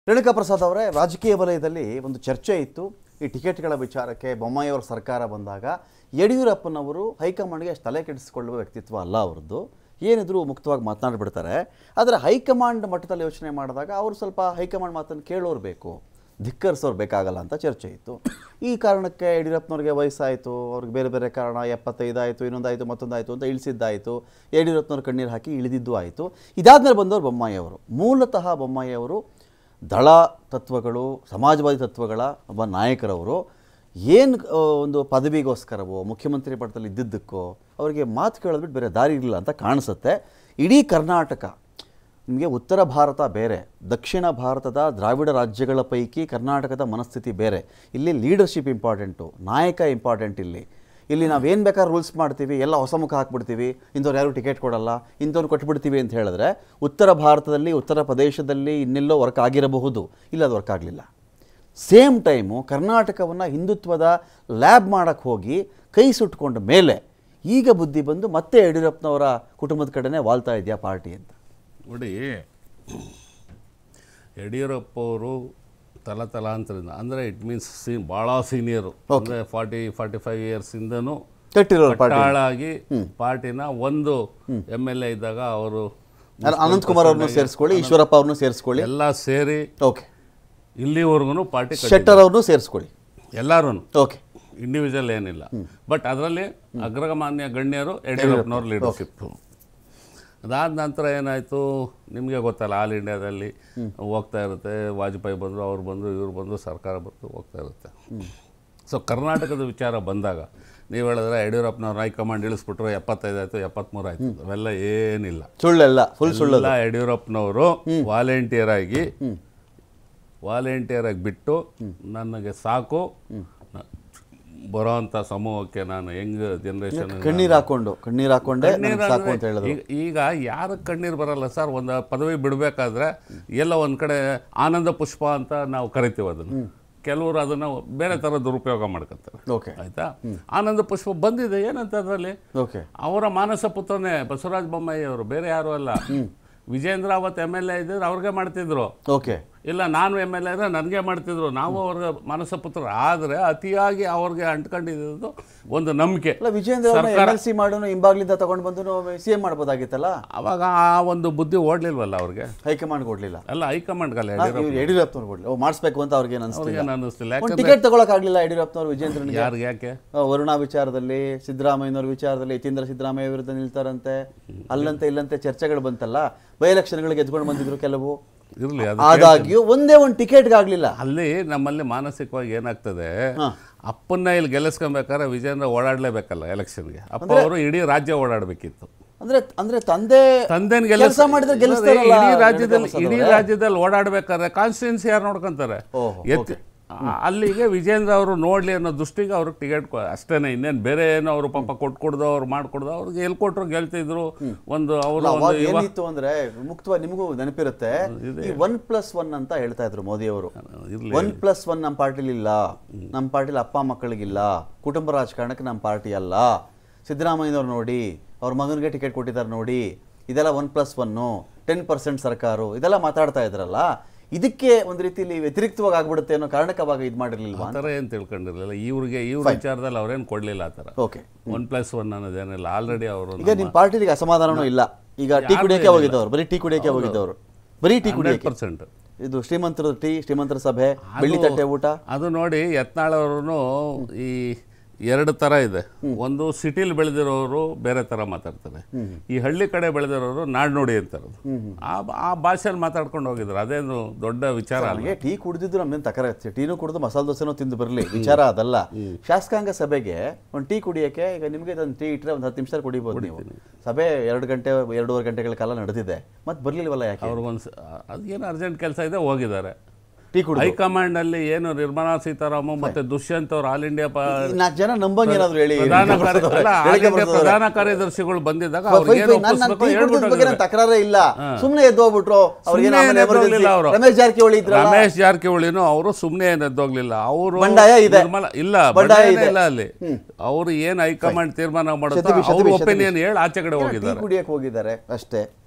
ರೇಣುಕಾ ಪ್ರಸಾದ್ ಅವರೇ ರಾಜಕೀಯ ವಲಯದಲ್ಲಿ ಒಂದು ಚರ್ಚೆ ಇತ್ತು ಈ ಟಿಕೆಟ್ಗಳ ವಿಚಾರಕ್ಕೆ ಬೊಮ್ಮಾಯಿಯವರ ಸರ್ಕಾರ ಬಂದಾಗ ಯಡಿಯೂರಪ್ಪನವರು ಹೈಕಮಾಂಡ್ಗೆ ಅಷ್ಟು ತಲೆ ಕೆಡಿಸಿಕೊಳ್ಳುವ ವ್ಯಕ್ತಿತ್ವ ಅಲ್ಲ ಅವರದ್ದು ಏನಿದ್ರು ಮುಕ್ತವಾಗಿ ಮಾತನಾಡ್ಬಿಡ್ತಾರೆ ಆದರೆ ಹೈಕಮಾಂಡ್ ಮಟ್ಟದಲ್ಲಿ ಯೋಚನೆ ಮಾಡಿದಾಗ ಅವರು ಸ್ವಲ್ಪ ಹೈಕಮಾಂಡ್ ಮಾತನ್ನು ಕೇಳೋರು ಬೇಕು ಧಿಕ್ಕರಿಸೋರು ಬೇಕಾಗಲ್ಲ ಅಂತ ಚರ್ಚೆ ಇತ್ತು ಈ ಕಾರಣಕ್ಕೆ ಯಡಿಯೂರಪ್ಪನವ್ರಿಗೆ ವಯಸ್ಸಾಯಿತು ಅವ್ರಿಗೆ ಬೇರೆ ಬೇರೆ ಕಾರಣ ಎಪ್ಪತ್ತೈದಾಯಿತು ಇನ್ನೊಂದಾಯಿತು ಮತ್ತೊಂದಾಯಿತು ಅಂತ ಇಳಿಸಿದ್ದಾಯಿತು ಯಡಿಯೂರಪ್ಪನವ್ರು ಕಣ್ಣೀರು ಹಾಕಿ ಇಳಿದಿದ್ದು ಆಯಿತು ಇದಾದ್ಮೇಲೆ ಬಂದವರು ಬೊಮ್ಮಾಯಿ ಅವರು ಮೂಲತಃ ಬೊಮ್ಮಾಯಿ ಅವರು ದಳ ತತ್ವಗಳು ಸಮಾಜವಾದಿ ತತ್ವಗಳ ಒಬ್ಬ ನಾಯಕರವರು ಏನು ಒಂದು ಪದವಿಗೋಸ್ಕರವೋ ಮುಖ್ಯಮಂತ್ರಿ ಪಟ್ಟದಲ್ಲಿ ಇದ್ದಿದ್ದಕ್ಕೋ ಅವರಿಗೆ ಮಾತು ಕೇಳೋದ್ಬಿಟ್ಟು ಬೇರೆ ದಾರಿ ಇರಲಿಲ್ಲ ಅಂತ ಕಾಣಿಸುತ್ತೆ ಇಡೀ ಕರ್ನಾಟಕ ನಿಮಗೆ ಉತ್ತರ ಭಾರತ ಬೇರೆ ದಕ್ಷಿಣ ಭಾರತದ ದ್ರಾವಿಡ ರಾಜ್ಯಗಳ ಪೈಕಿ ಕರ್ನಾಟಕದ ಮನಸ್ಥಿತಿ ಬೇರೆ ಇಲ್ಲಿ ಲೀಡರ್ಶಿಪ್ ಇಂಪಾರ್ಟೆಂಟು ನಾಯಕ ಇಂಪಾರ್ಟೆಂಟ್ ಇಲ್ಲಿ ಇಲ್ಲಿ ನಾವೇನು ಬೇಕಾದ್ರೆ ರೂಲ್ಸ್ ಮಾಡ್ತೀವಿ ಎಲ್ಲ ಹೊಸ ಮುಖ ಹಾಕ್ಬಿಡ್ತೀವಿ ಇಂಥವ್ರು ಯಾರು ಟಿಕೆಟ್ ಕೊಡಲ್ಲ ಇಂಥವ್ರು ಕೊಟ್ಬಿಡ್ತೀವಿ ಅಂತ ಹೇಳಿದ್ರೆ ಉತ್ತರ ಭಾರತದಲ್ಲಿ ಉತ್ತರ ಪ್ರದೇಶದಲ್ಲಿ ಇನ್ನೆಲ್ಲೋ ವರ್ಕ್ ಆಗಿರಬಹುದು ಇಲ್ಲ ಅದು ವರ್ಕ್ ಆಗಲಿಲ್ಲ ಸೇಮ್ ಟೈಮು ಕರ್ನಾಟಕವನ್ನು ಹಿಂದುತ್ವದ ಲ್ಯಾಬ್ ಮಾಡೋಕ್ಕೆ ಹೋಗಿ ಕೈ ಸುಟ್ಕೊಂಡ ಮೇಲೆ ಈಗ ಬುದ್ಧಿ ಬಂದು ಮತ್ತೆ ಯಡಿಯೂರಪ್ಪನವರ ಕುಟುಂಬದ ಕಡೆನೇ ವಾಲ್ತಾ ಇದೆಯಾ ಪಾರ್ಟಿ ಅಂತ ನೋಡಿ ಯಡಿಯೂರಪ್ಪ ಅವರು ತಲತಲಾಂತರದಿಂದ ಅಂದರೆ ಇಟ್ ಮೀನ್ಸ್ ಸಿ ಭಾಳ ಸೀನಿಯರು ಅಂದರೆ ಫಾರ್ಟಿ ಫಾರ್ಟಿ ಫೈವ್ ಇಯರ್ಸಿಂದನೂ ಕಟ್ಟಿರೋರು ಪಾರ್ಟಿ ಕಟ್ಟಾಳಾಗಿ ಪಾರ್ಟಿನ ಒಂದು ಎಮ್ ಎಲ್ ಎ ಇದ್ದಾಗ ಅವರು ಅನಂತಕುಮಾರ್ ಅವ್ರನ್ನೂ ಸೇರಿಸ್ಕೊಳ್ಳಿ ಈಶ್ವರಪ್ಪ ಅವ್ರನ್ನೂ ಸೇರಿಸ್ಕೊಳ್ಳಿ ಎಲ್ಲ ಸೇರಿ ಓಕೆ ಇಲ್ಲಿವರೆಗೂ ಪಾರ್ಟಿ ಶೆಟ್ಟರ್ ಅವ್ರನ್ನೂ ಸೇರಿಸ್ಕೊಳ್ಳಿ ಎಲ್ಲರೂ ಓಕೆ ಇಂಡಿವಿಜುವಲ್ ಏನಿಲ್ಲ ಬಟ್ ಅದರಲ್ಲಿ ಅಗ್ರಗಮಾನ್ಯ ಗಣ್ಯರು ಯಡಿಯೂರಪ್ಪನವ್ರ ಲೀಡರ್ಶಿಪ್ ಅದಾದ ನಂತರ ಏನಾಯಿತು ನಿಮಗೆ ಗೊತ್ತಲ್ಲ ಆಲ್ ಇಂಡಿಯಾದಲ್ಲಿ ಹೋಗ್ತಾ ಇರುತ್ತೆ ವಾಜಪೇಯಿ ಬಂದರು ಅವ್ರು ಬಂದರು ಇವ್ರು ಬಂದರು ಸರ್ಕಾರ ಬಂದು ಹೋಗ್ತಾ ಇರುತ್ತೆ ಸೊ ಕರ್ನಾಟಕದ ವಿಚಾರ ಬಂದಾಗ ನೀವು ಹೇಳಿದ್ರೆ ಯಡಿಯೂರಪ್ಪನವ್ರು ಹೈಕಮಾಂಡ್ ಇಳಿಸ್ಬಿಟ್ರು ಎಪ್ಪತ್ತೈದು ಆಯಿತು ಎಪ್ಪತ್ತ್ಮೂರು ಆಯಿತು ಅವೆಲ್ಲ ಏನಿಲ್ಲ ಸುಳ್ಳೆಲ್ಲ ಫುಲ್ ಸುಳ್ಳು ಎಲ್ಲ ಯಡಿಯೂರಪ್ಪನವರು ವಾಲಂಟಿಯರ್ ಆಗಿ ವಾಲಂಟಿಯರ್ ಆಗಿ ಬಿಟ್ಟು ನನಗೆ ಸಾಕು ನ- ಬರೋವಂಥ ಸಮೂಹಕ್ಕೆ ನಾನು ಹೆಂಗ್ ಜನರೇಷನ್ ಕಣ್ಣೀರು ಹಾಕೊಂಡು ಕಣ್ಣೀರು ಹಾಕೊಂಡೆ ನನಗೆ ಸಾಕು ಅಂತ ಹೇಳಿದ್ರು ಈಗ ಈಗ ಯಾರ ಕಣ್ಣೀರು ಬರಲ್ಲ ಸರ್ ಒಂದು ಪದವಿ ಬಿಡಬೇಕಾದ್ರೆ ಎಲ್ಲ ಒಂದು ಕಡೆ ಆನಂದ ಪುಷ್ಪ ಅಂತ ನಾವು ಕರಿತೀವಿ ಅದನ್ನು ಕೆಲವರು ಅದನ್ನು ಬೇರೆ ಥರ ದುರುಪಯೋಗ ಮಾಡ್ಕೊತಾರೆ ಓಕೆ ಆಯ್ತಾ ಆನಂದ ಪುಷ್ಪ ಬಂದಿದೆ ಏನಂತ ಅದರಲ್ಲಿ ಓಕೆ ಅವರ ಮಾನಸ ಪುತ್ರನೇ ಬಸವರಾಜ ಬೊಮ್ಮಾಯಿ ಅವರು ಬೇರೆ ಯಾರು ಅಲ್ಲ ವಿಜೇಂದ್ರ ಅವತ್ತು ಎಮ್ ಎಲ್ ಎ ಇದ್ದಿದ್ರು ಅವ್ರಿಗೆ ಮಾಡ್ತಿದ್ರು ಓಕೆ ಇಲ್ಲ ನಾನು ಎಮ್ ಎಲ್ ಎ ಇದ್ರೆ ನನಗೆ ಮಾಡ್ತಿದ್ರು ನಾವು ಅವ್ರಿಗೆ ಮಾನಸ ಪುತ್ರ ಆದರೆ ಅತಿಯಾಗಿ ಅವ್ರಿಗೆ ಅಂಟ್ಕೊಂಡಿದ್ದು ಒಂದು ನಂಬಿಕೆ ಅಲ್ಲ ವಿಜೇಂದ್ರ ಅವ್ರನ್ನ ಎಮ್ ಎಲ್ ಸಿ ಮಾಡೋನು ಹಿಂಬಾಗ್ಲಿಂದ ತಗೊಂಡು ಬಂದು ಸಿ ಎಂ ಮಾಡ್ಬೋದಾಗಿತ್ತಲ್ಲ ಅವಾಗ ಆ ಒಂದು ಬುದ್ಧಿ ಓಡ್ಲಿಲ್ವಲ್ಲ ಅವ್ರಿಗೆ ಹೈಕಮಾಂಡ್ ಕೊಡ್ಲಿಲ್ಲ ಅಲ್ಲ ಹೈಕಮಾಂಡ್ಗಲ್ಲ ಇವ್ರು ಯಡಿಯೂರಪ್ಪನವ್ರು ಕೊಡ್ಲಿ ಓ ಮಾಡಿಸ್ಬೇಕು ಅಂತ ಅವ್ರಿಗೆ ಅನಿಸ್ತಿಲ್ಲ ಅವ್ರಿಗೆ ಅನ್ನಿಸ್ತಿಲ್ಲ ಒಂದು ಯಾಕಂದ್ರೆ ಟಿಕೆಟ್ ತಗೊಳಕ್ ಆಗ್ಲಿಲ್ಲ ಯಡಿಯೂರಪ್ಪನವ್ರು ವಿಜೇಂದ್ರನಿಗೆ ಯಾರಿಗೆ ಯಾಕೆ ಆ, ವರುಣಾ ವಿಚಾರದಲ್ಲಿ ಸಿದ್ದರಾಮಯ್ಯನವ್ರ ವಿಚಾರದಲ್ಲಿ ಯತೀಂದ್ರ ಸಿದ್ದರಾಮಯ್ಯ ವಿರುದ್ಧ ನಿಲ್ತಾರಂತೆ ಅಲ್ಲಂತೆ ಇಲ್ಲಂತೆ ಚರ್ಚೆಗಳು ಬಂತಲ್ಲ ಬೈ ಎಲೆಕ್ಷನ್ಗಳಿಗೆ ಎದ್ಕೊಂಡು ಬಂದಿದ್ರು ಕೆಲವು ಇರಲಿ ಅದು ಆದಾಗ್ಯೂ ಒಂದೇ ಒಂದು ಟಿಕೆಟ್ಗೆ ಆಗ್ಲಿಲ್ಲ ಅಲ್ಲಿ ನಮ್ಮಲ್ಲಿ ಮಾನಸಿಕವಾಗಿ ಏನಾಗ್ತದೆ ಅಪ್ಪನ್ನ ಇಲ್ಲಿ ಗೆಲ್ಲಿಸ್ಕೊಬೇಕಾದ್ರೆ ವಿಜೇಂದ್ರ ಓಡಾಡ್ಲೇಬೇಕಲ್ಲ ಎಲೆಕ್ಷನ್ಗೆ ಅಪ್ಪ ಅವರು ಇಡೀ ರಾಜ್ಯ ಓಡಾಡಬೇಕಿತ್ತು ಅಂದ್ರೆ ಅಂದ್ರೆ ತಂದೆ ತಂದೆನ್ ಕೆಲಸ ಮಾಡಿದ್ರೆ ಗೆಲ್ಲಿಸ್ತಾರಲ್ಲ ಇಡೀ ರಾಜ್ಯದಲ್ಲಿ ರೇಣುಕಾ ಇಡೀ ಪ್ರಸಾದ್ ರಾಜ್ಯದಲ್ಲಿ ಓಡಾಡ್ಬೇಕಾದ್ರೆ ಕಾನ್ಸ್ಟಿಟ್ಯೂನ್ಸಿ ಯಾರು ನೋಡ್ಕೊಂತಾರೆ ಓಹೋ, ಎತ್ತಿ ಆ, ಅಲ್ಲಿಗೆ ವಿಜೇಂದ್ರ ಅವರು ನೋಡ್ಲಿ ಅನ್ನೋ ದೃಷ್ಟಿಗೆ ಅವ್ರಿಗೆ ಟಿಕೆಟ್ ಅಷ್ಟೇನೆ ಇನ್ನೇನು ಬೇರೆ ಏನೋ ಅವರು ಪಾಪ ಕೊಟ್ಕೊಡ್ದು ಅವ್ರು ಮಾಡ್ಕೊಡ್ದು ಅವ್ರಿಗೆ ಎಲ್ಲಿ ಕೊಟ್ರು ಗೆಲ್ತಿದ್ರು ಒಂದು ಅವರು ಒಂದು ಅವಾಗ ಇವ ಏನಿತ್ತು ಅಂದ್ರೆ ಮುಕ್ತವಾಗಿ ನಿಮಗೂ ನೆನಪಿರುತ್ತೆ ಈ ಒನ್ ಪ್ಲಸ್ ಒನ್ ಅಂತ ಹೇಳ್ತಾ ಇದ್ರು ಮೋದಿ ಅವರು ಇರ್ಲಿ ಒನ್ ಪ್ಲಸ್ ಒನ್ ನಮ್ಮ ಪಾರ್ಟಿಲಿ ಇಲ್ಲ ನಮ್ಮ ಪಾರ್ಟಿಲಿ ಅಪ್ಪ ಮಕ್ಕಳಿಗಿಲ್ಲ ಕುಟುಂಬ ರಾಜಕಾರಣಕ್ಕೆ ನಮ್ಮ ಪಾರ್ಟಿ ಅಲ್ಲ ಸಿದ್ದರಾಮಯ್ಯನವ್ರು ನೋಡಿ ಅವ್ರ ಮಗನಿಗೆ ಟಿಕೆಟ್ ಕೊಟ್ಟಿದ್ದಾರೆ ನೋಡಿ ಇದೆಲ್ಲ one plus one ten percent ಸರ್ಕಾರು ಇದೆಲ್ಲ ಮಾತಾಡ್ತಾ ಇದ್ರಲ್ಲ ಇದಕ್ಕೆ ಒಂದು ರೀತಿಲಿ ವ್ಯತಿರಿಕ್ತವಾಗಿ ಆಗ್ಬಿಡುತ್ತೆ ಅನ್ನೋ ಕಾರಣಕ್ಕೆ ಅವಾಗ ಇದು ಮಾಡಿರ್ಲಿಲ್ವಾ ಆ ಥರ ಏನು ತಿಳ್ಕೊಂಡಿರಲಿಲ್ಲ ಇವ್ರಿಗೆ ಇವ್ರ ವಿಚಾರದಲ್ಲಿ ಅವ್ರೇನು ಕೊಡಲಿಲ್ಲ ಆ ಥರ ಓಕೆ ಒನ್ ಪ್ಲಸ್ ಒನ್ ಅನ್ನೋದೇನಿಲ್ಲ ಆಲ್ರೆಡಿ ಅವರು ಈಗ ನಿಮ್ಮ ಪಾರ್ಟಿಲಿಗೆ ಅಸಮಾಧಾನನೂ ಇಲ್ಲ ಈಗ ಟೀ ಕುಡಿಯೋಕೆ ಹೋಗಿದ್ದವ್ರು ಬರೀ ಟೀ ಕುಡಿಯೋಕೆ ಹೋಗಿದ್ದವ್ರು ಬರೀ ಟೀ ಕುಡಿಯೋಕೆ ಪರ್ಸೆಂಟ್ ಇದು ಶ್ರೀಮಂತರ ಟೀ ಶ್ರೀಮಂತರ ಸಭೆ ಬೆಳ್ಳಿ ತಟ್ಟೆ ಊಟ ಅದು ನೋಡಿ ಯತ್ನಾಳವ್ರು ಈ ಎರಡು ಥರ ಇದೆ ಒಂದು ಸಿಟಿಲಿ ಬೆಳೆದಿರೋರು ಬೇರೆ ಥರ ಮಾತಾಡ್ತಾರೆ ಈ ಹಳ್ಳಿ ಕಡೆ ಬೆಳೆದಿರೋರು ನಾಡ್ನುಡಿ ಅಂತಾರೆ ಆ ಆ ಭಾಷೆಯಲ್ಲಿ ಮಾತಾಡ್ಕೊಂಡು ಹೋಗಿದ್ರು ಅದೇನು ದೊಡ್ಡ ವಿಚಾರ ಅಲ್ಲ ನನಗೆ ಟೀ ಕುಡಿದಿದ್ದು ನಮ್ಮೇನು ತಕರ ಟೀನು ಕುಡಿದು ಮಸಾಲೆ ದೋಸೆನೂ ತಿಂದು ಬರಲಿ ವಿಚಾರ ಅದಲ್ಲ ಶಾಸಕಾಂಗ ಸಭೆಗೆ ಒಂದು ಟೀ ಕುಡಿಯೋಕೆ ಈಗ ನಿಮಗೆ ಒಂದು ಟೀ ಇಟ್ಟರೆ ಒಂದು ಹತ್ತು ನಿಮಿಷದಲ್ಲಿ ಕುಡಿಬೋದು ನೀವು ಸಭೆ ಎರಡು ಗಂಟೆ ಎರಡೂವರೆ ಗಂಟೆಗಳ ಕಾಲ ನಡೆದಿದೆ ಮತ್ತೆ ಬರ್ಲಿಲ್ವಲ್ಲ ಯಾಕೆ ಅವ್ರಿಗೊಂದು ಅದೇನು ಅರ್ಜೆಂಟ್ ಕೆಲಸ ಇದೆ ಹೋಗಿದ್ದಾರೆ ಟೀ ಕುಡಿದು ಹೈಕಮಾಂಡ್ ಅಲ್ಲಿ ಏನು ನಿರ್ಮಲಾ ಸೀತಾರಾಮನ್ ಮತ್ತೆ ದುಷ್ಯಂತ್ ಅವ್ರು ಆಲ್ ಇಂಡಿಯಾ ಪ- ನಾಲ್ಕು ಜನ ನಂಬಂಗೆ ಏನಾದ್ರು ಹೇಳಿ ಪ್ರಧಾನ ಕಾರ್ಯ- ಅಲ್ಲ, ಆಲ್ ಹೇಳಿಕೆ ಇಂಡಿಯಾ ಬರ್ತದವ್ರೆ. ಪ್ರಧಾನ ಕಾರ್ಯದರ್ಶಿಗಳು ಬಂದಿದ್ದಾಗ ಫೈ- ಅವ್ರಿಗೆ ಫೈ- ನಾನ್- ನಾನ್ ಟೀ ಕುಡಿದ ಬಗ್ಗೆ ನಾನು ತಕರಾರೇ ಇಲ್ಲ ಸುಮ್ಮನೆ ಎದ್ದು ಹೋಗ್ಬಿಟ್ರು ಅವ್ರಿಗೆ ಸುಮ್ನೆ ಆಮೇಲೆ ಎದ್ದೋಗ್ಲಿಲ್ಲ emergency. ಅವ್ರು. ರಮೇಶ್ ಜಾರಕಿಹೊಳಿ ಇದ್ರಲ್ಲ ರಮೇಶ್ ಜಾರಕಿಹೊಳಿನೂ ಅವರು ಸುಮ್ಮನೆ ಏನು ಎದ್ದೋಗ್ಲಿಲ್ಲ ಅವರು ಬಂಡಾಯ ಇದೆ. ನಿರ್ಮಲ ಇಲ್ಲ ಬಂಡಾಯ ಬಂಡಾಯನೇ ಇದೆ. ಇಲ್ಲ ಅಲ್ಲಿ ಅವರು ಏನು ಹೈಕಮಾಂಡ್ ತೀರ್ಮಾನ ಮಾಡುತ್ತೋ ಶತಬಿ- ಅವ್ರ ಶತಬಿ- ಒಪಿನಿಯನ್ ಹೇಳಿ ಆಚೆ ಕಡೆ ಟೀ ಹೋಗಿದ್ದಾರೆ ಕುಡಿಯಕ್ಕೆ ಹೋಗಿದ್ದಾರೆ ಅಷ್ಟೇ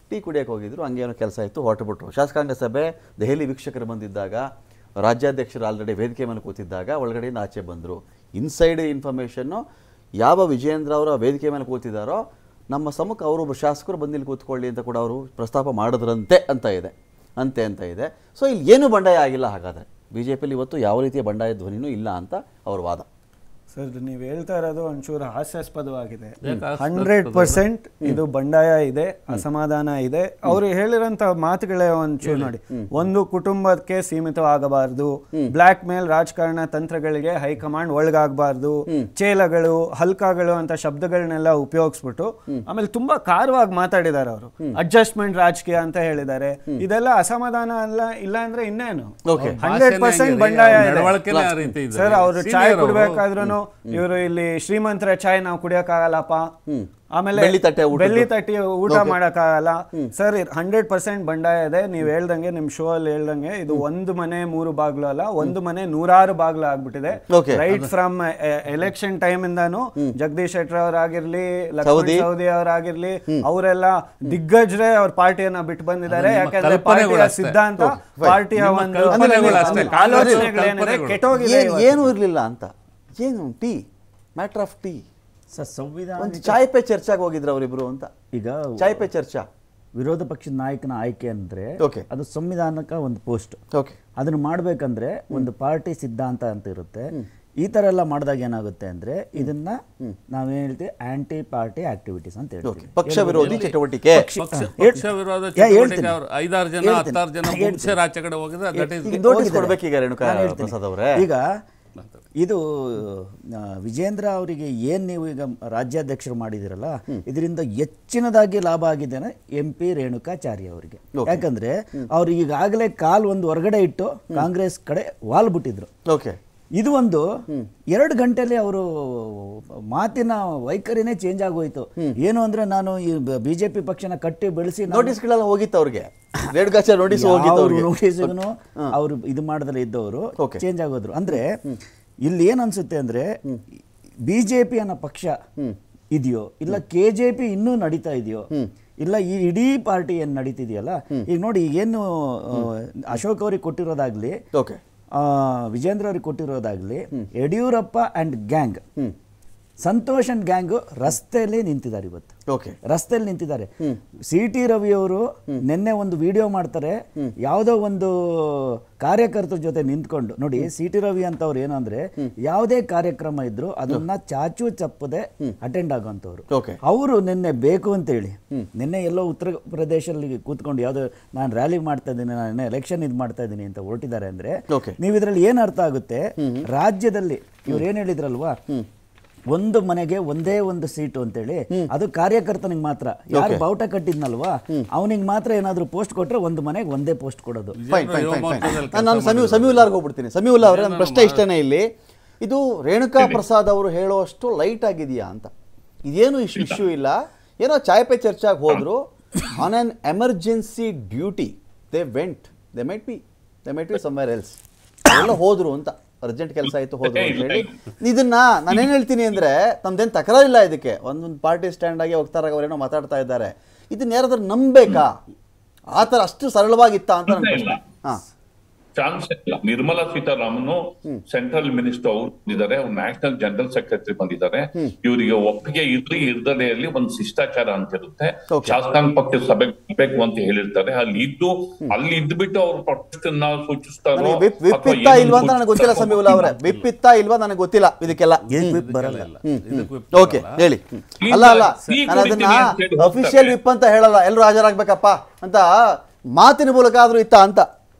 ಟೀ ಕುಡಿಯೋಕೆ ಹೋಗಿದ್ರು ಹಂಗೇನೋ ಕೆಲಸ ಇತ್ತು ಹೊರಟುಬಿಟ್ರು ಶಾಸಕಾಂಗ ಸಭೆ ದೆಹಲಿ ವೀಕ್ಷಕರು ಬಂದಿದ್ದಾಗ ರಾಜ್ಯಾಧ್ಯಕ್ಷರು ಆಲ್ರೆಡಿ ವೇದಿಕೆ ಮೇಲೆ ಕೂತಿದ್ದಾಗ ಒಳಗಡೆಯಿಂದ ಆಚೆ ಬಂದರು ಇನ್ಸೈಡ್ ಇನ್ಫಾರ್ಮೇಷನ್ನು ಯಾವ ವಿಜಯೇಂದ್ರ ಅವರು ಆ ವೇದಿಕೆ ಮೇಲೆ ಕೂತಿದ್ದಾರೋ ನಮ್ಮ ಸಮ್ಮುಖ ಅವರೊಬ್ಬರು ಶಾಸಕರು ಬಂದಿಲ್ಲಿ ಕೂತ್ಕೊಳ್ಳಿ ಅಂತ ಕೂಡ ಅವರು ಪ್ರಸ್ತಾಪ ಮಾಡಿದ್ರಂತೆ ಅಂತ ಇದೆ ಅಂತೆ ಅಂತ ಇದೆ ಸೊ ಇಲ್ಲಿ ಏನು ಬಂಡಾಯ ಆಗಿಲ್ಲ ಹಾಗಾದರೆ ಬಿ ಜೆ ಪಿಲಿ ಇವತ್ತು ಯಾವ ರೀತಿಯ ಬಂಡಾಯ ಧ್ವನಿನೂ ಇಲ್ಲ ಅಂತ ಅವ್ರ ವಾದ ಸರ್ ನೀವು ಹೇಳ್ತಾ ಇರೋದು ಒಂಚೂರು ಹಾಸ್ಯಾಸ್ಪದವಾಗಿದೆ ಯಾಕೆ ಹಾಸ್ಯಾಸ್ಪದ? ಹಂಡ್ರೆಡ್ ಪರ್ಸೆಂಟ್ ಇದು ಬಂಡಾಯ ಇದೆ ಅಸಮಾಧಾನ ಇದೆ ಅವರು ಹೇಳಿರೋಂಥ ಮಾತುಗಳೇ ಒಂಚೂರು ನೋಡಿ ಒಂದು ಕುಟುಂಬಕ್ಕೆ ಸೀಮಿತವಾಗಬಾರದು ಬ್ಲ್ಯಾಕ್ ಮೇಲ್ ರಾಜಕಾರಣ ತಂತ್ರಗಳಿಗೆ ಹೈಕಮಾಂಡ್ ಒಳಗಾಗಬಾರ್ದು ಚೇಲಗಳು ಹಲ್ಕಾಗಳು ಅಂತ ಶಬ್ದಗಳನ್ನೆಲ್ಲ ಉಪಯೋಗಿಸ್ಬಿಟ್ಟು ಆಮೇಲೆ ತುಂಬಾ ಖಾರವಾಗಿ ಮಾತಾಡಿದ್ದಾರೆ ಅವರು ಅಡ್ಜಸ್ಟ್ಮೆಂಟ್ ರಾಜಕೀಯ ಅಂತ ಹೇಳಿದ್ದಾರೆ ಇದೆಲ್ಲ ಅಸಮಾಧಾನ ಅಲ್ಲ ಇಲ್ಲ ಅಂದ್ರೆ ಇನ್ನೇನು Okay. ಹಂಡ್ರೆಡ್ ಪರ್ಸೆಂಟ್ ಬಂಡಾಯ ಇದೆ ನಡವಳಿಕೆನೇ ಆ ರೀತಿ ಇದೆ ಸರ್ ಅವರು ಚಾಯ್ Senior ಅವ್ರು. ಕುಡ್ಬೇಕಾದ್ರೂ ಇವರು ಇಲ್ಲಿ ಶ್ರೀಮಂತರ ಚಾಯ್ ನಾವು ಕುಡಿಯಕ್ಕಾಗಲ್ಲಪ್ಪ ಆಮೇಲೆ ಬೆಳ್ಳಿ ತಟ್ಟೆ ಊಟದ್ದು. ಬೆಳ್ಳಿ ತಟ್ಟಿ ಊಟ ಮಾಡಕ್ಕಾಗಲ್ಲ ಸರ್ ಹಂಡ್ರೆಡ್ ಪರ್ಸೆಂಟ್ ಬಂಡಾಯ ಇದೆ ನೀವು ಹೇಳ್ದಂಗೆ ನಿಮ್ ಶೋ ಅಲ್ಲಿ ಹೇಳ್ದಂಗೆ ಇದು ಒಂದು ಮನೆ ಮೂರು ಬಾಗ್ಲು ಅಲ್ಲ ಒಂದು ಮನೆ ನೂರಾರು ಬಾಗ್ಲು ಆಗ್ಬಿಟ್ಟಿದೆ Okay. Right from election time ಇಂದಾನು ಜಗದೀಶ್ ಶೆಟ್ಟರ್ ಅವರಾಗಿರ್ಲಿ ಸೌದಿ. ಲಕ್ಷ್ಮಣ್ ಸೌದಿ ಅವರಾಗಿರ್ಲಿ ಅವರೆಲ್ಲ ದಿಗ್ಗಜ್ರೆ ಅವ್ರ ಪಾರ್ಟಿಯನ್ನ ಬಿಟ್ಟು ಬಂದಿದ್ದಾರೆ ಅದು ನಿಮ್ಮ ಯಾಕಂದ್ರೆ ಕಲ್ಪನೆಗಳು ಪಾರ್ಟಿಯ ಅಷ್ಟೇ. ಸಿದ್ಧಾಂತ Okay, ಪಾರ್ಟಿಯ ನಿಮ್ಮ ಒಂದು ಕಲ್ಪನೆಗಳು ಅಷ್ಟೇ. ಆಲೋಚನೆಗಳೇನಿದೆ ಕಲ್ಪನೆಗಳು. ಕೆಟ್ಟೋಗಿದೆ ಏನು ಇವತ್ತು. ಏನೂ ಇರಲಿಲ್ಲ ಅಂತ ಏನು tea matter of tea sir ಸಂವಿಧಾನ ಒಂದು ಚಾಯ್ ಪೇ ಚರ್ಚಾಗೆ ಹೋಗಿದ್ರು ಅವರಿಬ್ರು ಅಂತ ಈಗ ಚಾಯ್ ಪೇ ಚರ್ಚಾ ವಿರೋಧ ಪಕ್ಷದ ನಾಯಕನ ಆಯ್ಕೆ ಅಂದ್ರೆ Okay. ಅದು ಸಂವಿಧಾನಕ ಒಂದು ಪೋಸ್ಟ್ ಓಕೆ ಅದನ್ನ ಮಾಡ್ಬೇಕಂದ್ರೆ ಒಂದು ಪಾರ್ಟಿ ಸಿದ್ಧಾಂತ ಅಂತ ಇರುತ್ತೆ ಈ ತರ ಎಲ್ಲ ಮಾಡಿದಾಗ ಏನಾಗುತ್ತೆ ಅಂದ್ರೆ ಇದನ್ನ ನಾವೇನ್ ಹೇಳ್ತೀವಿ ಆಂಟಿ ಪಾರ್ಟಿ ಆಕ್ಟಿವಿಟೀಸ್ ಅಂತ ಓಕೆ ಹೇಳ್ತೀವಿ ಪಕ್ಷ ವಿರೋಧಿ ಚಟುವಟಿಕೆ ಪಕ್ಷ ಹೇಳ್- ಪಕ್ಷ ವಿರೋಧ ಯಾ, ಚಟುವಟಿಕೆ ಹೇಳ್ತೀನಿ. ಅವ್ರು ಐದಾರು ಜನ ಹೇಳ್ತೀನಿ. ಹತ್ತಾರು ಜನ ಹೇಳ್ತೀನಿ. ಮುಂಚೆ ಆಚೆ ಕಡೆ ಹೋಗಿದ್ರೆ ದಟ್ ಈಸ್ ಈಗ ನೋಟಿಸ್ ಹೋಗಿದ್ದಾರೆ. ಕೊಡ್ಬೇಕೀಗ ರೇಣುಕಾ ನಾನು ಹೇಳ್ತೀನಿ. ಪ್ರಸಾದ್ ಅವರೇ ಈಗ ಇದು ಆ, ವಿಜೇಂದ್ರ ಅವರಿಗೆ ಏನ್ ನೀವು ಈಗ ರಾಜ್ಯಾಧ್ಯಕ್ಷರು ಮಾಡಿದಿರಲ್ಲ ಇದರಿಂದ ಹೆಚ್ಚಿನದಾಗಿ ಲಾಭ ಆಗಿದೆ ಎಂ ಪಿ ರೇಣುಕಾಚಾರ್ಯ ಅವರಿಗೆ ಯಾಕಂದ್ರೆ ಅವ್ರು ಈಗಾಗಲೇ ಕಾಲ್ ಒಂದು ಹೊರಗಡೆ ಇಟ್ಟು ಕಾಂಗ್ರೆಸ್ ಕಡೆ ವಾಲ್ ಬಿಟ್ಟಿದ್ರು ಓಕೆ ಇದು ಒಂದು ಎರಡು ಗಂಟೆಲಿ ಅವರು ಮಾತಿನ ವೈಖರಿನೇ ಚೇಂಜ್ ಆಗೋಯ್ತು ಏನು ಅಂದ್ರೆ ನಾನು ಈ ಬಿಜೆಪಿ ಪಕ್ಷನ ಕಟ್ಟಿ ಬೆಳೆಸಿ ನಾನು- ನೋಟಿಸ್ಗಳೆಲ್ಲ ಹೋಗಿತ್ತು ಅವ್ರಿಗೆ ರೇಣುಕಾಚಾರ್ಯ ನೋಟಿಸ್ ಹೋಗಿತ್ತು ಯಾವ ಅವ್ರಿಗೆ ನೋಟಿಸ್ಗೂ ಅವರು ಇದು ಮಾಡದಲ್ಲೇ ಇದ್ದವರು Okay. ಚೇಂಜ್ ಆಗೋದ್ರು ಅಂದ್ರೆ ಇಲ್ಲಿ ಏನ್ ಅನ್ಸುತ್ತೆ ಅಂದ್ರೆ ಬಿಜೆಪಿ ಅನ್ನೋ ಪಕ್ಷ ಇದೆಯೋ ಇಲ್ಲ ಕೆ ಜೆ ಪಿ ಇನ್ನೂ ನಡೀತಾ ಇದೆಯೋ ಇಲ್ಲ ಈ ಇಡೀ ಪಾರ್ಟಿ ಏನ್ ನಡೀತಿದೆಯಲ್ಲ ಈಗ ನೋಡಿ ಏನು ಅಶೋಕ್ ಅವ್ರಿಗೆ ಕೊಟ್ಟಿರೋದಾಗ್ಲಿ ಓಕೆ ಆ, ವಿಜೇಂದ್ರ ಅವ್ರಿಗೆ ಕೊಟ್ಟಿರೋದಾಗ್ಲಿ Yediyurappa and gang Santosh and gang ರಸ್ತೆಯಲ್ಲಿ ನಿಂತಿದ್ದಾರೆ ಇವತ್ತು ಓಕೆ ರಸ್ತೆಯಲ್ಲಿ ನಿಂತಿದ್ದಾರೆ ಸಿ ಟಿ ರವಿ ಅವರು ನಿನ್ನೆ ಒಂದು ವಿಡಿಯೋ ಮಾಡ್ತಾರೆ ಯಾವುದೋ ಒಂದು ಕಾರ್ಯಕರ್ತರ ಜೊತೆ ನಿಂತ್ಕೊಂಡು ನೋಡಿ ಸಿ ಟಿ ರವಿ ಅಂತವ್ರು ಏನಂದ್ರೆ ಯಾವುದೇ ಕಾರ್ಯಕ್ರಮ ಇದ್ರು ಅದನ್ನ ಚಾಚು ಚಪ್ಪದೆ ಅಟೆಂಡ್ ಆಗುವಂತವ್ರು ಓಕೆ ಅವರು ನಿನ್ನೆ ಬೇಕು ಅಂತೇಳಿ ನಿನ್ನೆ ಎಲ್ಲೋ ಉತ್ತರ ಪ್ರದೇಶದಲ್ಲಿ ಕೂತ್ಕೊಂಡು ಯಾವುದೋ ನಾನು ರ್ಯಾಲಿ ಮಾಡ್ತಾ ಇದ್ದೀನಿ ನಾನು ಎಲೆಕ್ಷನ್ ಇದು ಮಾಡ್ತಾ ಇದ್ದೀನಿ ಅಂತ ಹೊರಟಿದ್ದಾರೆ ಅಂದ್ರೆ Okay. ನೀವು ಇದರಲ್ಲಿ ಏನ್ ಅರ್ಥ ಆಗುತ್ತೆ ರಾಜ್ಯದಲ್ಲಿ ಇವ್ರು ಏನ್ ಹೇಳಿದ್ರಲ್ವಾ ಒಂದು ಮನೆಗೆ ಒಂದೇ ಒಂದು ಸೀಟು ಅಂತೇಳಿ ಅದು ಕಾರ್ಯಕರ್ತನಿಗೆ ಮಾತ್ರ ಯಾರು ಬಾವುಟ ಕಟ್ಟಿದ್ನಲ್ವಾ ಅವನಿಗೆ ಮಾತ್ರ ಏನಾದ್ರು ಪೋಸ್ಟ್ ಕೊಟ್ರೆ ಒಂದು ಮನೆಗೆ ಒಂದೇ ಪೋಸ್ಟ್ ಕೊಡೋದು ಫೈನ್ ಫೈನ್ ಯುವ ಫೈನ್ ಮೋರ್ಚಾದಲ್ಲಿ ಫೈನ್ ನಾನು ಸಮೀವ್ ಸಮೀವುಲ್ಲಾರ್ಗೆ ಹೋಗ್ಬಿಡ್ತೀನಿ ಸಮೀವುಲ್ಲಾ ಅವರೇ ನನ್ನ ಪ್ರಶ್ನೆ ಇಷ್ಟನೇ ಇಲ್ಲಿ ಇದು ರೇಣುಕಾ ಪ್ರಸಾದ್ ಅವರು ಹೇಳೋಷ್ಟು ಲೈಟ್ ಆಗಿದೆಯಾ ಅಂತ ಇದೇನು ಇಶ್ಯೂ ಇಶ್ಯೂ ಇಲ್ಲ ಏನೋ ಚಾಯ್ ಪೇ ಚರ್ಚಾಗೆ ಹೋದ್ರು on on emergency duty they went they might be they might be somewhere else ಎಲ್ಲ ಹೋದ್ರು ಅಂತ ಅರ್ಜೆಂಟ್ ಕೆಲಸ ಆಯ್ತು ಹೋದ್ರು ಅಂತ ಹೇಳಿ ಇದನ್ನ ನಾನೇನು ಹೇಳ್ತೀನಿ ಅಂದ್ರೆ ನಮ್ದೇನು ತಕರಾರಿಲ್ಲ ಇದಕ್ಕೆ ಒಂದೊಂದು ಪಾರ್ಟಿ ಸ್ಟ್ಯಾಂಡ್ ಆಗಿ ಹೋಗ್ತಾರೆ ಅವರೇನೋ ಮಾತಾಡ್ತಾ ಇದ್ದಾರೆ ಇದನ್ನ ಯಾರಾದ್ರೂ ನಂಬೇಕಾ ಆ ಥರ ಅಷ್ಟು ಸರಳವಾಗಿತ್ತ ಅಂತ ನನ್ನ ಪ್ರಶ್ನೆ ಹಾಂ ಚಾನ್ಸ್ ಇಲ್ಲ ನಿರ್ಮಲಾ ಸೀತಾರಾಮನ್ ಸೆಂಟ್ರಲ್ ಮಿನಿಸ್ಟರ್ ಅವ್ರು ಬಂದಿದ್ದಾರೆ ಅವ್ರು ನ್ಯಾಷನಲ್ ಜನರಲ್ ಸೆಕ್ರೆಟರಿ ಬಂದಿದ್ದಾರೆ ಇವರಿಗೆ ಒಪ್ಪಿಗೆ ಇರ್ಲಿ ಇರ್ದಲೆಯಲ್ಲಿ ಒಂದು ಶಿಷ್ಟಾಚಾರ ಅಂತ ಇರುತ್ತೆ Okay. ಶಾಸಕಾಂಗ ಪಕ್ಷದ ಸಭೆ ಬೇಕು ಅಂತ ಹೇಳಿರ್ತಾರೆ ಅಲ್ಲಿ ಇದ್ದು ಅಲ್ಲಿ ಇದ್ಬಿಟ್ಟು ಅವ್ರು ಪ್ರೊಟೆಸ್ಟ್ ಸೂಚಿಸ್ತಾರೋ ನನಗೆ ವಿಪ್ ವಿಪ್ ಅಥವಾ ಇತ್ತಾ ಏನು ಇಲ್ವಾ ಅಂತ ನನಗೆ ಗೊತ್ತಿಲ್ಲ ಸೂಚಿಸ್ತಾರೋ ಸಮೀವುಲ್ಲಾ ಅವರೇ ವಿಪ್ ಇತ್ತಾ ಇಲ್ವಾ ನನಗೆ ಗೊತ್ತಿಲ್ಲ ಇದಕ್ಕೆಲ್ಲ ಏನ್ whip ಬರಲ್ಲ ಓಕೆ ಹೇಳಿ ಅಲ್ಲ ಅಲ್ಲ ಈಗ ನಾನು ಅದನ್ನ ಹೊಡಿತೀನಿ ಅಂತ ಹೇಳಿ ಹೋಗ್ತಾರೆ. ಅಫಿಷಿಯಲ್ ವಿಪ್ ಅಂತ ಹೇಳಲ್ಲ ಎಲ್ಲರೂ ಹಾಜರಾಗ್ಬೇಕಪ್ಪ ಅಂತ ಮಾತಿನ ಮೂಲಕ ಆದ್ರೂ ಇತ್ತ ಅಂತ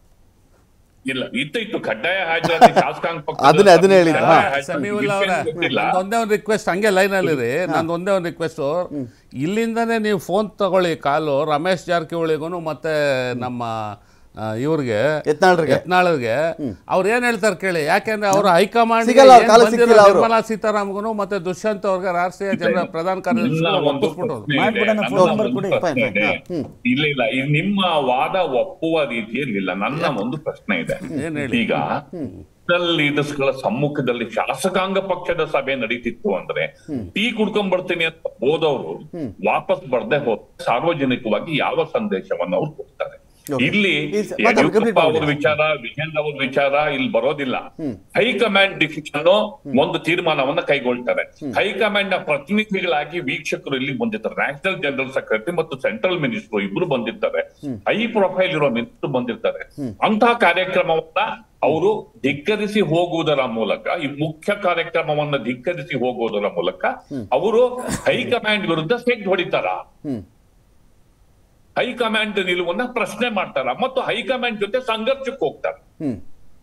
ಇಲ್ಲ ಇತ್ತು ಇತ್ತು ಕಡ್ಡಾಯ ಹಾಜರಾತಿ ಶಾಸಕಾಂಗ ಪಕ್ಷದ ಅದನ್ನೇ- ಅದನ್ನೇ ಹೇಳಿದ್ದು. ಕಡ್ಡಾಯ ಹಾ. ಹಾಜರಾತಿ ಸಮೀವುಲ್ಲಾ ಅವರೇ ವಿಷಯ ಗೊತ್ತಿಲ್ಲ. ನಂದು ಒಂದೇ ಒಂದು ರಿಕ್ವೆಸ್ಟ್ ಹಂಗೆ ಲೈನಲ್ಲಿ ರೀ ನಂದು ಒಂದೇ ಒಂದು ರಿಕ್ವೆಸ್ಟ್ ಇಲ್ಲಿಂದನೇ ನೀವು ಫೋನ್ ತಗೊಳ್ಳಿ ಕಾಲು ರಮೇಶ್ ಜಾರಕಿಹೊಳಿಗೂ ಮತ್ತೆ ನಮ್ಮ ಆ, ಇವ್ರಿಗೆ ಯತ್ನಾಳ್ರಿಗೆ. ಯತ್ನಾಳ್ರಿಗೆ ಅವ್ರು ಏನ್ ಹೇಳ್ತಾರೆ ಕೇಳಿ ಯಾಕೆಂದ್ರೆ ಅವರು ಹೈಕಮಾಂಡ್ ಸಿಗಲ್ಲ ಅವ್ರ ಕಾಲ ಸಿಕ್ಕಿಲ್ಲ ಅವ್ರು. ನಿರ್ಮಲಾ ಸೀತಾರಾಮನ್ಗೂ ಮತ್ತೆ ದುಷ್ಯಂತ್ ಅವ್ರಿಗೆ ರಾಷ್ಟ್ರೀಯ ಜನರ ಪ್ರಧಾನ ಕಾರ್ಯದರ್ಶಿ ನನ್ನ ಒಂದು ಒಪ್ಪಿಸ್ಬಿಟ್ಟವ್ರು ಪ್ರಶ್ನೆ ಇದೆ. ಮಾಡ್ಬಿಡೋಣ, ನನ್ನ phone number ಒಂದು ಕೊಡಿ. ಪ್ರಶ್ನೆ Fine, fine. ಇದೆ. ಇಲ್ಲ ಇಲ್ಲ ಇದು ನಿಮ್ಮ ವಾದ ಒಪ್ಪುವ ರೀತಿಯಲ್ಲಿಲ್ಲ ನನ್ನ ಒಂದು ಪ್ರಶ್ನೆ ಇದೆ ಏನ್ ಹೇಳಿ? ಈಗ ನ್ಯಾಷನಲ್ ಲೀಡರ್ಸ್ ಗಳ ಸಮ್ಮುಖದಲ್ಲಿ ಶಾಸಕಾಂಗ ಪಕ್ಷದ ಸಭೆ ನಡೀತಿತ್ತು ಅಂದ್ರೆ ಟೀ ಕುಡ್ಕೊಂಡ್ ಬರ್ತೀನಿ ಅಂತ ಹೋದವರು ವಾಪಸ್ ಬರ್ದೆ ಹೋದ ಸಾರ್ವಜನಿಕವಾಗಿ ಯಾವ ಸಂದೇಶವನ್ನು ಅವ್ರು ಕೊಡ್ತಾರೆ Okay. ಇಲ್ಲಿ Please, ಮಾತಾಡಿ, complete ಯಡಿಯೂರಪ್ಪ ಅವ್ರ ಮಾಡಿ. ವಿಚಾರ ವಿಜೇಂದ್ರ ಅವ್ರ ವಿಚಾರ ಇಲ್ಲಿ ಬರೋದಿಲ್ಲ ಹೈಕಮಾಂಡ್ ಡಿಸಿಷನ್ ಒಂದು ತೀರ್ಮಾನವನ್ನ ಕೈಗೊಳ್ತಾರೆ ಹೈಕಮಾಂಡ್ ನ ಪ್ರತಿನಿಧಿಗಳಾಗಿ ವೀಕ್ಷಕರು ಇಲ್ಲಿ ಬಂದಿರ್ತಾರೆ ನ್ಯಾಷನಲ್ ಜನರಲ್ ಸೆಕ್ರೆಟರಿ ಮತ್ತು ಸೆಂಟ್ರಲ್ ಮಿನಿಸ್ಟರ್ ಇಬ್ರು ಬಂದಿರ್ತಾರೆ ಹೈ ಪ್ರೊಫೈಲ್ ಇರೋ ಮಿನಿಸ್ಟರ್ ಬಂದಿರ್ತಾರೆ ಅಂತಹ ಕಾರ್ಯಕ್ರಮವನ್ನ ಅವರು ಧಿಕ್ಕರಿಸಿ ಹೋಗುವುದರ ಮೂಲಕ ಈ ಮುಖ್ಯ ಕಾರ್ಯಕ್ರಮವನ್ನ ಧಿಕ್ಕರಿಸಿ ಹೋಗುವುದರ ಮೂಲಕ ಅವರು ಹೈಕಮಾಂಡ್ ವಿರುದ್ಧ ಸೆಡ್ ಹೊಡಿತಾರ ಹೈಕಮಾಂಡ್ ನಿಲುವನ್ನ ಪ್ರಶ್ನೆ ಮಾಡ್ತಾರ ಮತ್ತು ಹೈಕಮಾಂಡ್ ಜೊತೆ ಸಂಘರ್ಷಕ್ಕೆ ಹೋಗ್ತಾರೆ ಹ್ಮ್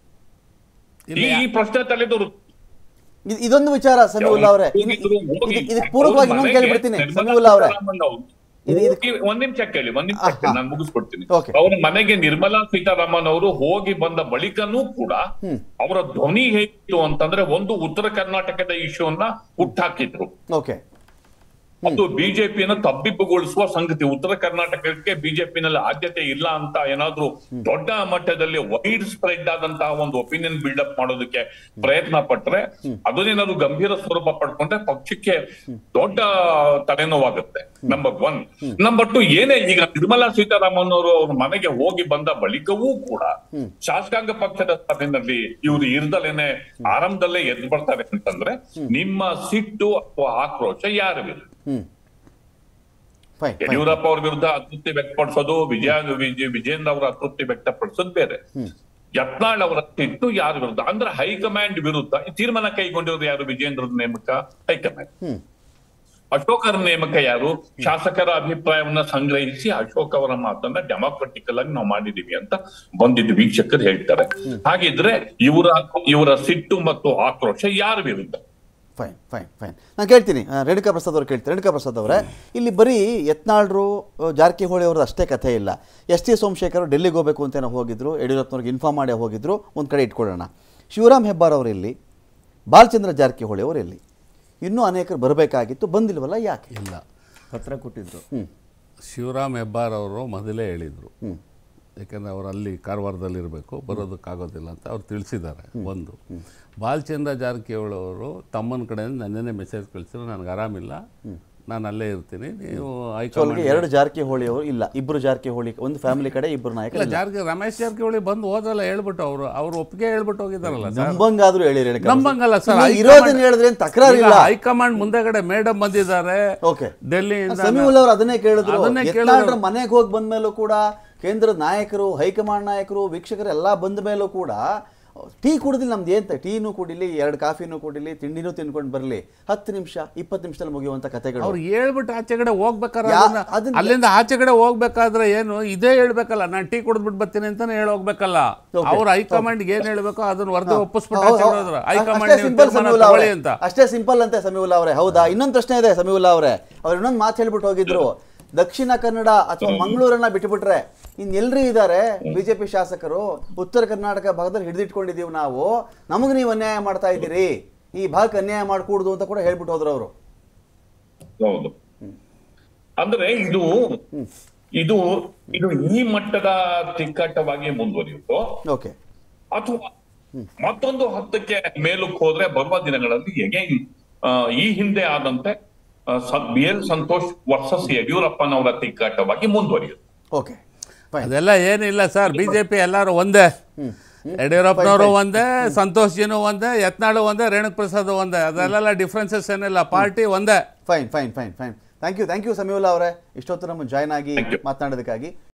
ಈ ಈ ಪ್ರಶ್ನೆ ತಲೆದವರು ಇದ್- ಇದೊಂದು ವಿಚಾರ ಸಮೀವುಲ್ಲಾ ಅವರೇ ಇದಕ್ಕೆ ಪೂರ್ವಕವಾಗಿ ಇನ್ನೊಂದು ಕೇಳಿಬಿಡ್ತೀನಿ ಸಮೀವುಲ್ಲಾ ಅವರೇ ಇದು- ಇದು- ಒಂದ್ ನಿಮಿಷ ಕೇಳಿ ಒಂದ್ ನಿಮಿಷ ಆ, ಕೇಳಿ, ಹಾ. ನಾನು ಮುಗಿಸ್ಕೊಡ್ತೀನಿ Okay. ಅವ್ರ ಮನೆಗೆ ನಿರ್ಮಲಾ ಸೀತಾರಾಮನ್ ಅವರು ಹೋಗಿ ಬಂದ ಬಳಿಕನೂ ಕೂಡ ಅವರ ಧ್ವನಿ ಹೇಗಿತ್ತು ಅಂತಂದ್ರೆ ಒಂದು ಉತ್ತರ ಕರ್ನಾಟಕದ ಇಶ್ಯೂವನ್ನ ಹುಟ್ಟಾಕಿದ್ರು ಓಕೆ ಮತ್ತು ಬಿಜೆಪಿಯನ್ನು ತಬ್ಬಿಬ್ಬುಗೊಳಿಸುವ ಸಂಗತಿ ಉತ್ತರ ಕರ್ನಾಟಕಕ್ಕೆ ಬಿಜೆಪಿನಲ್ಲಿ ಆದ್ಯತೆ ಇಲ್ಲ ಅಂತ ಏನಾದ್ರೂ ದೊಡ್ಡ ಮಟ್ಟದಲ್ಲಿ ವೈಡ್ ಸ್ಪ್ರೆಡ್ ಆದಂತಹ ಒಂದು ಒಪಿನಿಯನ್ ಬಿಲ್ಡಪ್ ಮಾಡೋದಕ್ಕೆ ಪ್ರಯತ್ನ ಪಟ್ರೆ ಅದನ್ನೇನಾದ್ರು ಗಂಭೀರ ಸ್ವರೂಪ ಪಡ್ಕೊಂಡ್ರೆ ಪಕ್ಷಕ್ಕೆ ದೊಡ್ಡ ತಲೆನೋವಾಗುತ್ತೆ ನಂಬರ್ ಒನ್ ನಂಬರ್ ಟು ಏನೇ ಈಗ ನಿರ್ಮಲಾ ಸೀತಾರಾಮನ್ ಅವರು ಅವ್ರ ಮನೆಗೆ ಹೋಗಿ ಬಂದ ಬಳಿಕವೂ ಕೂಡ ಶಾಸಕಾಂಗ ಪಕ್ಷದ ಸಭೆಯಲ್ಲಿ ಇವರು ಇರ್ದಲೇನೆ ಆರಂಭದಲ್ಲೇ ಎದ್ದು ಬರ್ತಾರೆ ಅಂತಂದ್ರೆ ನಿಮ್ಮ ಸಿಟ್ಟು ಅಥವಾ ಆಕ್ರೋಶ ಯಾರ ವಿರುದ್ಧ ಹ್ಮ್ ಫೈನ್ ಯಡಿಯೂರಪ್ಪ ಅವ್ರ ವಿರುದ್ಧ ಅತೃಪ್ತಿ ವ್ಯಕ್ತಪಡಿಸೋದು ವಿಜಯ ವಿಜಯ ವಿಜೇಂದ್ರ ಅವರ ಅತೃಪ್ತಿ ವ್ಯಕ್ತಪಡಿಸೋದು ಬೇರೆ ಯತ್ನಾಳ್ ಅವರ ಸಿಟ್ಟು ಯಾರ ವಿರುದ್ಧ ಅಂದ್ರೆ ಹೈಕಮಾಂಡ್ ವಿರುದ್ಧ ಈ ತೀರ್ಮಾನ ಕೈಗೊಂಡಿರೋದು ಯಾರು ವಿಜೇಂದ್ರ ನೇಮಕ ಹೈಕಮಾಂಡ್ ಅಶೋಕರ ನೇಮಕ ಯಾರು ಶಾಸಕರ ಅಭಿಪ್ರಾಯವನ್ನ ಸಂಗ್ರಹಿಸಿ ಅಶೋಕ್ ಅವರ ಮಾತನ್ನ ಡೆಮಾಕ್ರೆಟಿಕಲ್ ಆಗಿ ನಾವು ಮಾಡಿದೀವಿ ಅಂತ ಬಂದಿದ್ದು ವೀಕ್ಷಕರು ಹೇಳ್ತಾರೆ ಹಾಗಿದ್ರೆ ಇವರ ಇವರ ಸಿಟ್ಟು ಮತ್ತು ಆಕ್ರೋಶ ಯಾರ ವಿರುದ್ಧ ಫೈನ್ ಫೈನ್ ಫೈನ್ ನಾನು ಕೇಳ್ತೀನಿ ಆ, ರೇಣುಕಾ ಪ್ರಸಾದ್ ಅವ್ರು ಕೇಳ್ತೀನಿ ರೇಣುಕಾ ಪ್ರಸಾದ್ ಅವರೇ ಇಲ್ಲಿ ಬರೀ ಯತ್ನಾಳ್ರು ಆ, ಜಾರಕಿಹೊಳಿ ಅವ್ರದ್ದು ಅಷ್ಟೇ ಕಥೆ ಇಲ್ಲ ಎಸ್ ಟಿ ಸೋಮಶೇಖರ್ ಡೆಲ್ಲಿಗೆ ಹೋಗಬೇಕು ಅಂತೇನೋ ಹೋಗಿದ್ರು ಯಡಿಯೂರಪ್ಪನವ್ರಿಗೆ ಇನ್ಫಾರ್ಮ್ ಮಾಡಿ ಹೋಗಿದ್ರು ಒಂದು ಕಡೆ ಇಟ್ಕೊಳ್ಳೋಣ ಶಿವರಾಮ್ ಹೆಬ್ಬಾರ್ ಅವರು ಇಲ್ಲಿ ಬಾಲಚಂದ್ರ ಜಾರಕಿಹೊಳಿ ಅವರು ಇಲ್ಲಿ ಇನ್ನೂ ಅನೇಕರು ಬರಬೇಕಾಗಿತ್ತು ಬಂದಿಲ್ವಲ್ಲ ಯಾಕೆ ಇಲ್ಲ ಪತ್ರ ಕೊಟ್ಟಿದ್ರು ಶಿವರಾಮ್ ಹೆಬ್ಬಾರ್ ಅವರು ಮೊದಲೇ ಹೇಳಿದರು ಯಾಕೆಂದರೆ ಅವರು ಅಲ್ಲಿ ಕಾರವಾರದಲ್ಲಿ ಇರಬೇಕು ಬರೋದಕ್ಕಾಗೋದಿಲ್ಲ ಅಂತ ಅವ್ರು ತಿಳಿಸಿದ್ದಾರೆ ಒಂದು ಬಾಲಚಂದ್ರ ಜಾರಕಿಹೊಳಿ ಅವರು ತಮ್ಮನ ಕಡೆಯಿಂದ ನನ್ನೇ ಮೆಸೇಜ್ ಕಳಿಸಿದ್ರು ನನಗೆ ಆರಾಮಿಲ್ಲ ನಾನು ಅಲ್ಲೇ ಇರ್ತೀನಿ ನೀವು ಸೊ ಅಲ್ಲಿಗೆ ಹೈಕಮಾಂಡ್ ಎರಡು ಜಾರಕಿಹೊಳಿ ಅವರು ಇಲ್ಲ ಇಬ್ಬರು ಜಾರಕಿಹೊಳಿ ಒಂದು ಫ್ಯಾಮಿಲಿ ಕಡೆ ಇಬ್ಬರು ಇಲ್ಲ ನಾಯಕರು ಇಲ್ಲ. ಜಾರಕಿ ರಮೇಶ್ ಜಾರಕಿಹೊಳಿ ಬಂದು ಹೋದಲ್ಲ ಹೇಳ್ಬಿಟ್ಟು ಅವರು ಅವ್ರು ಒಪ್ಪಿಗೆ ಹೇಳ್ಬಿಟ್ಟು ಹೋಗಿದ್ದಾರಲ್ಲ ಸರ್ ನಂಬಂಗಾದ್ರೂ ಹೇಳಿ ರೇಣುಕಾ ನಂಬಂಗಲ್ಲ ಸರ್ ಇಲ್ಲ, ಇರೋದನ್ನ ಹೇಳಿದ್ರೆ ಏನ್ ತಕರಾರಿಲ್ಲ ಹೈಕಮಾಂಡ್ ಮುಂದೆಗಡೆ ಮೇಡಮ್ ಬಂದಿದ್ದಾರೆ ಓಕೆ ಡೆಲ್ಲಿಯಿಂದ ಸಮೀವುಲ್ ಅವರು ಅದನ್ನೇ ಕೇಳಿದ್ರು ಅದನ್ನೇ ಯತ್ನಾಳ್ರ ಕೇಳಿದ್ರು. ಮನೆಗೆ ಹೋಗಿ ಬಂದ ಮೇಲೂ ಕೂಡ ಕೇಂದ್ರದ ನಾಯಕರು ಹೈಕಮಾಂಡ್ ನಾಯಕರು ವೀಕ್ಷಕರು ಎಲ್ಲ ಬಂದ ಮೇಲೂ ಕೂಡ ಟೀ ಕುಡಿದಿಲ್ಲ ನಮ್ದು ಏನ್ ಟೀನು ಕುಡಿಲಿ ಎರಡು ಕಾಫಿನೂ ಕುಡಿಲಿ ತಿಂಡಿನೂ ತಿನ್ಕೊಂಡು ಬರಲಿ ಹತ್ತು ನಿಮಿಷ ಇಪ್ಪತ್ತು ನಿಮಿಷದಲ್ಲಿ ಮುಗಿಯುವಂತ ಕಥೆಗಳು ಅವ್ರು ಹೇಳ್ಬಿಟ್ಟು ಆಚೆಗಡೆ ಹೋಗ್ಬೇಕಾದ್ರೆ ಯಾ- ಅದನ್ನ- ಅದನ್ನ- ಅಲ್ಲಿಂದ ಆಚೆಗಡೆ ಹೋಗ್ಬೇಕಾದ್ರೆ ಏನು ಇದೇ ಹೇಳ್ಬೇಕಲ್ಲ ನಾನು ಟೀ ಕುಡಿದ್ಬಿಟ್ಟು ಬರ್ತೀನಿ ಅಂತಾನೆ ಹೇಳಿ ಹೋಗ್ಬೇಕಲ್ಲ Okay. ಅವ್ರ ಹೈಕಮಾಂಡ್ ಏನ್ ಹೇಳ್ಬೇಕೋ ಅದನ್ನ ವರದಿ ಒಪ್ಪಿಸ್ಬಿಟ್ಟು ಹೌದು, ಆಚೆಗಡೆ ಹೌದು. ಹೋದ್ರು ಅಷ್ಟೇ ಹೈಕಮಾಂಡ್ ನೀವು simple ತೀರ್ಮಾನ ಸಮೀವುಲ್ಲಾ ತಗೊಳ್ಳಿ ಅವರೇ. ಅಂತ ಅಷ್ಟೇ ಸಿಂಪಲ್ ಅಂತೆ ಸಮೀವುಲ್ಲಾ ಅವರೇ ಹೌದಾ ಇನ್ನೊಂದು ಪ್ರಶ್ನೆ ಇದೆ ಸಮೀವುಲ್ಲಾ ಅವರೇ ಅವ್ರು ಇನ್ನೊಂದು ಮಾತು ಹೇಳ್ಬಿಟ್ಟು ಹೋಗಿದ್ರು ದಕ್ಷಿಣ ಕನ್ನಡ ಅಥವಾ ಮಂಗಳೂರನ್ನ ಬಿಟ್ಟುಬಿಟ್ರೆ ಇನ್ ಎಲ್ರಿ ಇದ್ದಾರೆ ಬಿಜೆಪಿ ಶಾಸಕರು ಉತ್ತರ ಕರ್ನಾಟಕ ಭಾಗದಲ್ಲಿ ಹಿಡಿದಿಟ್ಕೊಂಡಿದೀವಿ ನಾವು ನಮಗೆ ನೀವು ಅನ್ಯಾಯ ಮಾಡ್ತಾ ಇದ್ದೀರಿ ಈ ಭಾಗಕ್ಕೆ ಅನ್ಯಾಯ ಮಾಡ್ಕೂಡ್ದು ಅಂತ ಕೂಡ ಹೇಳ್ಬಿಟ್ಟು ಹೋದ್ರು ಅವರು ಹೌದು ಅಂದ್ರೆ ಇದು ಇದು ಇದು ಈ ಮಟ್ಟದ ತಿಕ್ಕಾಟವಾಗಿ ಮುಂದುವರಿಯುತ್ತೋ ಓಕೆ ಅಥವಾ ಮತ್ತೊಂದು ಹತ್ತಕ್ಕೆ ಮೇಲಕ್ಕೆ ಹೋದ್ರೆ ಬರುವ ದಿನಗಳಲ್ಲಿ ಎಗೈನ್ ಈ ಹಿಂದೆ ಆದಂತೆ ಬಿ ಎಲ್ ಸಂತೋಷ್ ವರ್ಸಸ್ ಯಡಿಯೂರಪ್ಪನವರ ತಿಕ್ಕಾಟವಾಗಿ ಮುಂದುವರಿಯುತ್ತೆ ಓಕೆ ಫೈನ್ ಅದೆಲ್ಲ ಏನಿಲ್ಲ ಸರ್ ಬಿಜೆಪಿ ಎಲ್ಲರೂ ಒಂದೇ ಯಡಿಯೂರಪ್ಪನವರು ಒಂದೇ ಸಂತೋಷ್ ಜಿನೂ ಒಂದೇ ಯತ್ನಾಳು ಒಂದೇ ರೇಣುಕ್ ಪ್ರಸಾದ್ ಒಂದೇ ಅದೆಲ್ಲ ಡಿಫ್ರೆನ್ಸಸ್ ಏನಿಲ್ಲ ಪಾರ್ಟಿ ಒಂದೇ fine fine fine fine thank you thank you Samiulla ಅವರೇ ಇಷ್ಟೊತ್ತು ನಮ್ಮ ಜಾಯ್ನ್ ಆಗಿ Thank you. ಮಾತನಾಡೋದಕ್ಕಾಗಿ